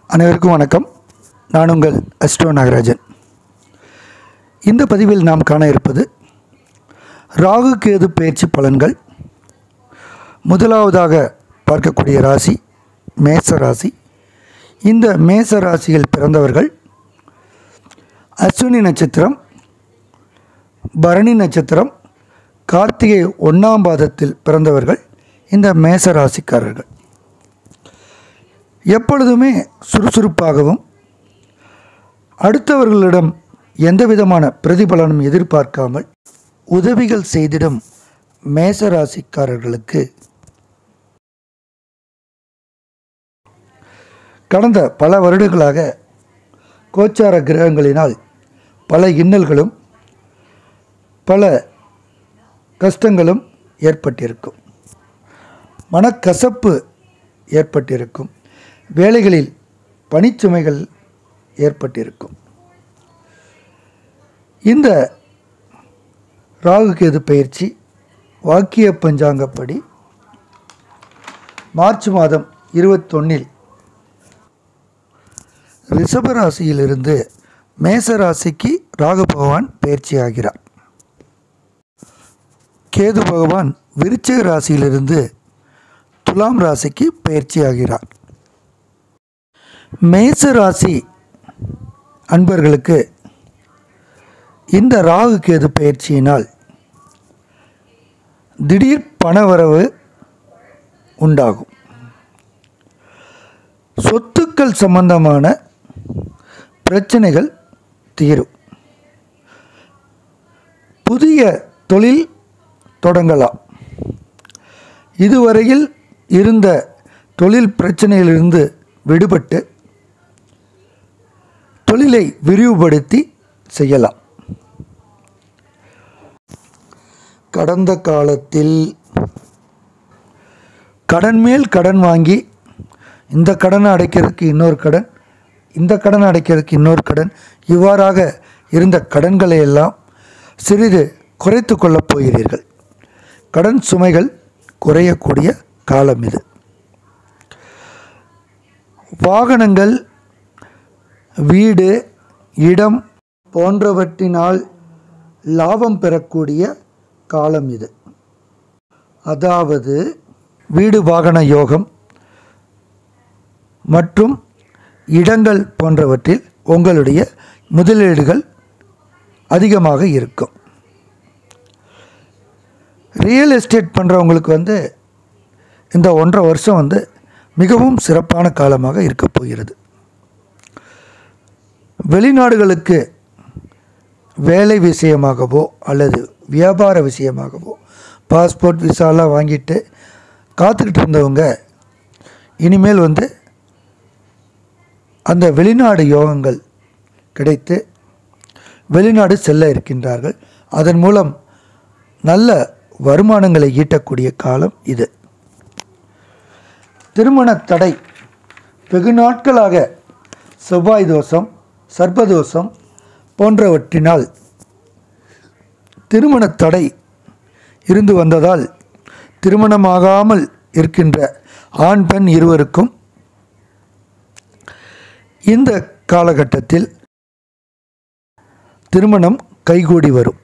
அனைவருக்கும் வணக்கம் நான் உங்கள் அஸ்ட்ரோ நாகராஜன் இந்த பதிவில் நாம் காண இருப்பது ராகு கேது பயிற்சி பலன்கள் முதலாவதாக பார்க்கக்கூடிய ராசி மேச ராசி இந்த மேச ராசியில் பிறந்தவர்கள் அஸ்வினி நட்சத்திரம் பரணி நட்சத்திரம் கார்த்திகை ஒன்றாம் பாதத்தில் பிறந்தவர்கள் இந்த மேச ராசிக்காரர்கள் எப்பொழுதுமே சுறுசுறுப்பாகவும் அடுத்தவர்களிடம் எந்த விதமான பிரதிபலனும் எதிர்பார்க்காமல் உதவிகள் செய்திடும் மேச ராசிக்காரர்களுக்கு கடந்த பல வருடங்களாக கோச்சார கிரகங்களினால் பல இன்னல்களும் பல கஷ்டங்களும் ஏற்பட்டிருக்கும் மனக்கசப்பு ஏற்பட்டிருக்கும் வேலைகளில் பணிச்சுமைகள் ஏற்பட்டிருக்கும் இந்த ராகு கேது பயிற்சி வாக்கிய பஞ்சாங்கப்படி மார்ச் மாதம் இருபத்தொன்னில் ரிஷபராசியிலிருந்து மேச ராசிக்கு ராகு பகவான் பயிற்சி ஆகிறார் கேது பகவான் விருச்சிக ராசியிலிருந்து துலாம் ராசிக்கு பயிற்சி ஆகிறார் மேச ராசி அன்பர்களுக்கு இந்த ராகு கேது பயிற்சியினால் திடீர் பணவரவு உண்டாகும் சொத்துக்கள் சம்பந்தமான பிரச்சனைகள் தீரும் புதிய தொழில் தொடங்கலாம் இதுவரையில் இருந்த தொழில் பிரச்சனையிலிருந்து விடுபட்டு தொழிலை விரிவுபடுத்தி செய்யலாம் கடந்த காலத்தில் கடன் மேல் கடன் வாங்கி இந்த கடனை அடைக்கிறதுக்கு இன்னொரு கடன் இந்த கடனை அடைக்கிறதுக்கு இன்னொரு கடன் இவ்வாறாக இருந்த கடன்களை எல்லாம் சிறிது குறைத்து கொள்ளப் போகிறீர்கள் கடன் சுமைகள் குறையக்கூடிய காலம் இது வாகனங்கள் வீடு இடம் போன்றவற்றினால் லாபம் பெறக்கூடிய காலம் இது அதாவது வீடு வாகன யோகம் மற்றும் இடங்கள் போன்றவற்றில் உங்களுடைய முதலீடுகள் அதிகமாக இருக்கும் ரியல் எஸ்டேட் பண்ணுறவங்களுக்கு வந்து இந்த ஒன்றரை வருஷம் வந்து மிகவும் சிறப்பான காலமாக இருக்கப் போகிறது வெளிநாடுகளுக்கு வேலை விஷயமாகவோ அல்லது வியாபார விஷயமாகவோ பாஸ்போர்ட் விசாலாம் வாங்கிட்டு காத்துக்கிட்டு இருந்தவங்க இனிமேல் வந்து அந்த வெளிநாடு யோகங்கள் கிடைத்து வெளிநாடு செல்ல இருக்கின்றார்கள் அதன் மூலம் நல்ல வருமானங்களை ஈட்டக்கூடிய காலம் இது திருமண தடை வெகு நாட்களாக செவ்வாய் தோஷம் சர்ப்பதோஷம் போன்றவற்றினால் திருமண தடை இருந்து வந்ததால் திருமணமாகாமல் இருக்கின்ற ஆண் பெண் இருவருக்கும் இந்த காலகட்டத்தில் திருமணம் கைகூடி வரும்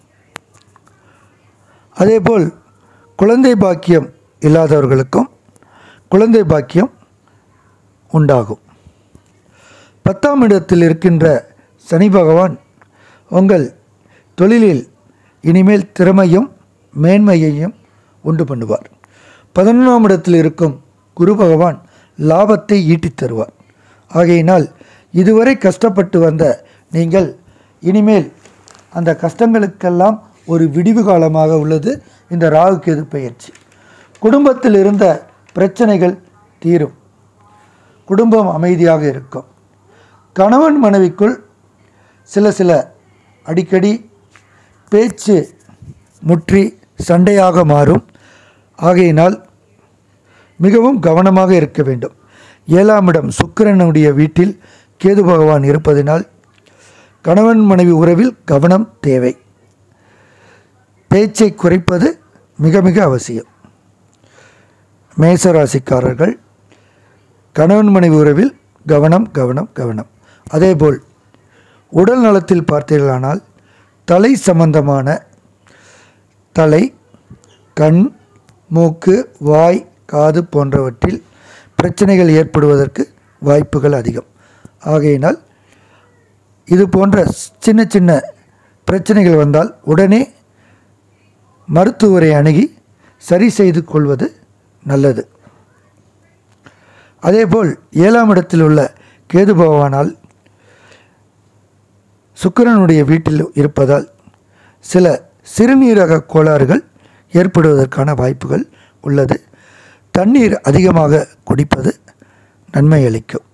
அதேபோல் குழந்தை பாக்கியம் இல்லாதவர்களுக்கும் குழந்தை பாக்கியம் உண்டாகும் பத்தாம் இடத்தில் இருக்கின்ற சனி பகவான் உங்கள் தொழிலில் இனிமேல் திறமையும் மேன்மையையும் உண்டு பண்ணுவார் பதினொன்றாம் இடத்தில் இருக்கும் குரு பகவான் லாபத்தை ஈட்டித் தருவார் ஆகையினால் இதுவரை கஷ்டப்பட்டு வந்த நீங்கள் இனிமேல் அந்த கஷ்டங்களுக்கெல்லாம் ஒரு விடிவு காலமாக உள்ளது இந்த ராகு கேது பயிற்சி குடும்பத்தில் இருந்த பிரச்சனைகள் தீரும் குடும்பம் அமைதியாக இருக்கும் கணவன் மனைவிக்குள் சில சில அடிக்கடி பேச்சு முற்றி சண்டையாக மாறும் ஆகையினால் மிகவும் கவனமாக இருக்க வேண்டும் ஏழாம் இடம் சுக்கிரனுடைய வீட்டில் கேது பகவான் இருப்பதினால் கணவன் மனைவி உறவில் கவனம் தேவை பேச்சை குறைப்பது மிக மிக அவசியம் மேசராசிக்காரர்கள் கணவன் மனைவி உறவில் கவனம் கவனம் கவனம் அதேபோல் உடல் நலத்தில் பார்த்தீர்களானால் தலை சம்பந்தமான தலை கண் மூக்கு வாய் காது போன்றவற்றில் பிரச்சனைகள் ஏற்படுவதற்கு வாய்ப்புகள் அதிகம் ஆகையினால் இது போன்ற சின்ன சின்ன பிரச்சனைகள் வந்தால் உடனே மருத்துவரை அணுகி சரி செய்து கொள்வது நல்லது அதேபோல் ஏழாம் இடத்தில் உள்ள கேது பகவானால் சுக்கிரனுடைய வீட்டில் இருப்பதால் சில சிறுநீரக கோளாறுகள் ஏற்படுவதற்கான வாய்ப்புகள் உள்ளது தண்ணீர் அதிகமாக குடிப்பது நன்மை அளிக்கும்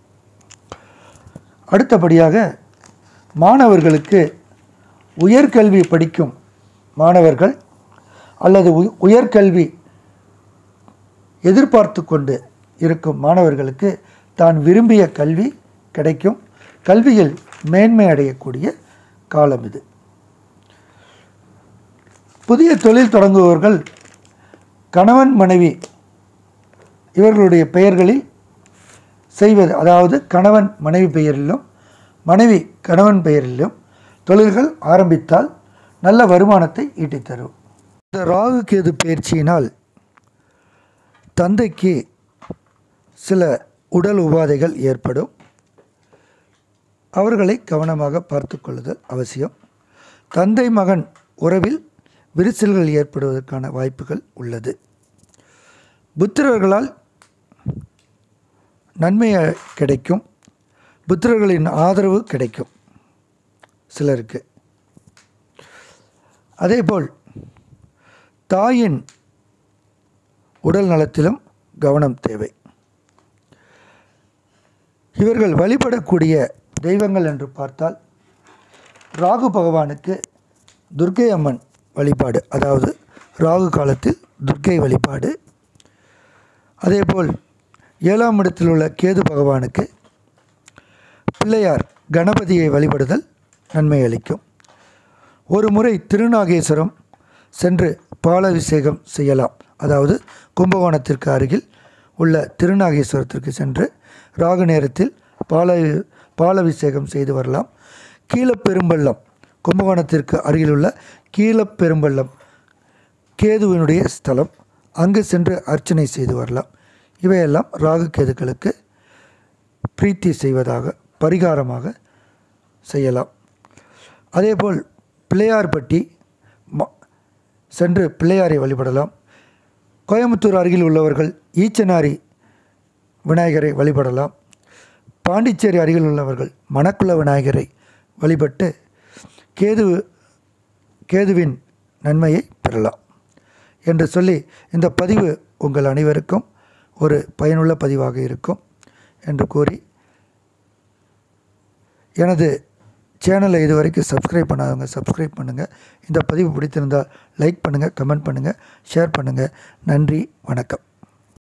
அடுத்தபடியாக மாணவர்களுக்கு உயர்கல்வி படிக்கும் மாணவர்கள் அல்லது உ- உயர்கல்வி எதிர்பார்த்து கொண்டு இருக்கும் மாணவர்களுக்கு தான் விரும்பிய கல்வி கிடைக்கும் கல்வியில் மேன்மை அடையக்கூடிய காலம் இது புதிய தொழில் தொடங்குபவர்கள் கணவன் மனைவி இவர்களுடைய பெயர்களில் செய்வது அதாவது கணவன் மனைவி பெயரிலும் மனைவி கணவன் பெயரிலும் தொழில்கள் ஆரம்பித்தால் நல்ல வருமானத்தை ஈட்டித் தரும் இந்த ராகு கேது பயிற்சியினால் தந்தைக்கு சில உடல் உபாதைகள் ஏற்படும் அவர்களை கவனமாக பார்த்து கொள்ளுதல் அவசியம் தந்தை மகன் உறவில் விரிசல்கள் ஏற்படுவதற்கான வாய்ப்புகள் உள்ளது புத்திரர்களால் நன்மை அ- கிடைக்கும் புத்திரர்களின் ஆதரவு கிடைக்கும் சிலருக்கு அதேபோல் தாயின் உடல் நலத்திலும் கவனம் தேவை இவர்கள் வழிபடக்கூடிய தெய்வங்கள் என்று பார்த்தால் ராகு பகவானுக்கு துர்க்கை அம்மன் வழிபாடு அதாவது ராகு காலத்தில் துர்க்கை வழிபாடு அதேபோல் ஏழாம் இடத்தில் உள்ள கேது பகவானுக்கு பிள்ளையார் கணபதியை வழிபடுதல் நன்மை அளிக்கும் ஒரு முறை திருநாகேஸ்வரம் சென்று பாலாபிஷேகம் செய்யலாம் அதாவது கும்பகோணத்திற்கு அருகில் உள்ள திருநாகேஸ்வரத்திற்கு சென்று ராகு நேரத்தில் பால பாலாபிஷேகம் செய்து வரலாம் கீழப்பெரும்பள்ளம் கும்பகோணத்திற்கு அருகிலுள்ள கீழப்பெரும்பள்ளம் கேதுவினுடைய ஸ்தலம் அங்கு சென்று அர்ச்சனை செய்து வரலாம் இவையெல்லாம் ராகு கேதுக்களுக்கு பிரீத்தி செய்வதாக பரிகாரமாக செய்யலாம் அதேபோல் பிள்ளையார்பட்டி ம சென்று பிள்ளையாரை வழிபடலாம் கோயம்புத்தூர் அருகில் உள்ளவர்கள் ஈச்சனாரி விநாயகரை வழிபடலாம் பாண்டிச்சேரி அருகில் உள்ளவர்கள் மணக்குள விநாயகரை வழிபட்டு கேது கேதுவின் நன்மையை பெறலாம் என்று சொல்லி இந்த பதிவு உங்கள் அனைவருக்கும் ஒரு பயனுள்ள பதிவாக இருக்கும் என்று கூறி எனது சேனலை இதுவரைக்கும் சப்ஸ்கிரைப் பண்ணாதவங்க சப்ஸ்கிரைப் பண்ணுங்கள் இந்த பதிவு பிடித்திருந்தால் லைக் பண்ணுங்கள் கமெண்ட் பண்ணுங்கள் ஷேர் பண்ணுங்கள் நன்றி வணக்கம்